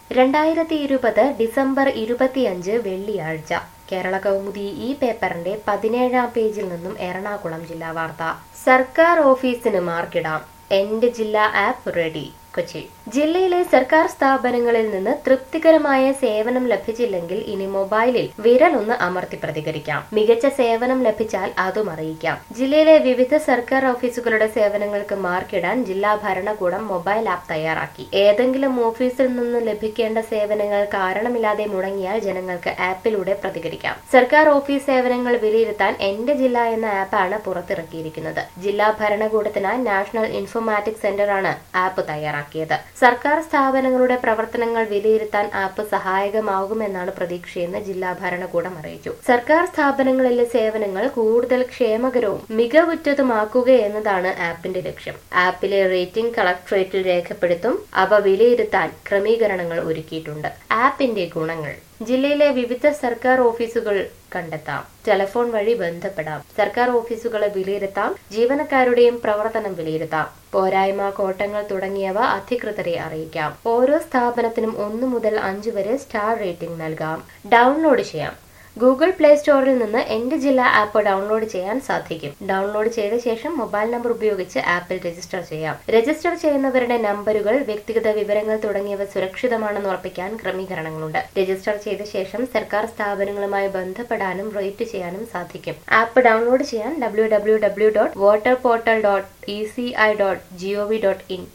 രണ്ടായിരത്തി ഇരുപത് ഡിസംബർ ഇരുപത്തിയഞ്ച് വെള്ളിയാഴ്ച കേരള കൗമുദി ഈ പേപ്പറിന്റെ പതിനേഴാം പേജിൽ നിന്നും എറണാകുളം ജില്ലാ വാർത്ത സർക്കാർ ഓഫീസിന് മാർക്കിടാം എന്റെ ജില്ലാ ആപ്പ് റെഡി കൊച്ചി ജില്ലയിലെ സർക്കാർ സ്ഥാപനങ്ങളിൽ നിന്ന് തൃപ്തികരമായ സേവനം ലഭിച്ചില്ലെങ്കിൽ ഇനി മൊബൈലിൽ വിരലൊന്ന് അമർത്തി പ്രതികരിക്കാം മികച്ച സേവനം ലഭിച്ചാൽ അതും അറിയിക്കാം ജില്ലയിലെ വിവിധ സർക്കാർ ഓഫീസുകളുടെ സേവനങ്ങൾക്ക് മാർക്കിടാൻ ജില്ലാ ഭരണകൂടം മൊബൈൽ ആപ്പ് തയ്യാറാക്കി ഏതെങ്കിലും ഓഫീസിൽ നിന്ന് ലഭിക്കേണ്ട സേവനങ്ങൾ കാരണമില്ലാതെ മുടങ്ങിയാൽ ജനങ്ങൾക്ക് ആപ്പിലൂടെ പ്രതികരിക്കാം സർക്കാർ ഓഫീസ് സേവനങ്ങൾ വിലയിരുത്താൻ എന്റെ ജില്ല എന്ന ആപ്പാണ് പുറത്തിറക്കിയിരിക്കുന്നത് ജില്ലാ ഭരണകൂടത്തിനായി നാഷണൽ ഇൻഫോർമാറ്റിക് സെന്ററാണ് ആപ്പ് തയ്യാറാക്കിയത് സർക്കാർ സ്ഥാപനങ്ങളുടെ പ്രവർത്തനങ്ങൾ വിലയിരുത്താൻ ആപ്പ് സഹായകമാകുമെന്നാണ് പ്രതീക്ഷയെന്ന് ജില്ലാ ഭരണകൂടം അറിയിച്ചു സർക്കാർ സ്ഥാപനങ്ങളിലെ സേവനങ്ങൾ കൂടുതൽ ക്ഷേമകരവും മികവുറ്റതുമാക്കുക എന്നതാണ് ആപ്പിന്റെ ലക്ഷ്യം ആപ്പിലെ റേറ്റിംഗ് കളക്ടറേറ്റിൽ രേഖപ്പെടുത്തും അവ വിലയിരുത്താൻ ക്രമീകരണങ്ങൾ ഒരുക്കിയിട്ടുണ്ട് ആപ്പിന്റെ ഗുണങ്ങൾ ജില്ലയിലെ വിവിധ സർക്കാർ ഓഫീസുകൾ കണ്ടെത്താം ടെലിഫോൺ വഴി ബന്ധപ്പെടാം സർക്കാർ ഓഫീസുകളെ വിലയിരുത്താം ജീവനക്കാരുടെയും പ്രവർത്തനം വിലയിരുത്താം പോരായ്മ കോട്ടങ്ങൾ തുടങ്ങിയവ അധികൃതരെ അറിയിക്കാം ഓരോ സ്ഥാപനത്തിനും ഒന്നു മുതൽ അഞ്ച് വരെ സ്റ്റാർ റേറ്റിംഗ് നൽകാം ഡൗൺലോഡ് ചെയ്യാം ഗൂഗിൾ പ്ലേ സ്റ്റോറിൽ നിന്ന് എന്റെ ജില്ല ആപ്പ് ഡൗൺലോഡ് ചെയ്യാൻ സാധിക്കും ഡൗൺലോഡ് ചെയ്ത ശേഷം മൊബൈൽ നമ്പർ ഉപയോഗിച്ച് ആപ്പിൽ രജിസ്റ്റർ ചെയ്യാം രജിസ്റ്റർ ചെയ്യുന്നവരുടെ നമ്പറുകൾ വ്യക്തിഗത വിവരങ്ങൾ തുടങ്ങിയവ സുരക്ഷിതമാണെന്ന് ഉറപ്പിക്കാൻ ക്രമീകരണങ്ങളുണ്ട് രജിസ്റ്റർ ചെയ്ത ശേഷം സർക്കാർ സ്ഥാപനങ്ങളുമായി ബന്ധപ്പെടാനും റേറ്റ് ചെയ്യാനും സാധിക്കും ആപ്പ് ഡൗൺലോഡ് ചെയ്യാൻ W W W dot voter portal dot E C I dot G O V dot in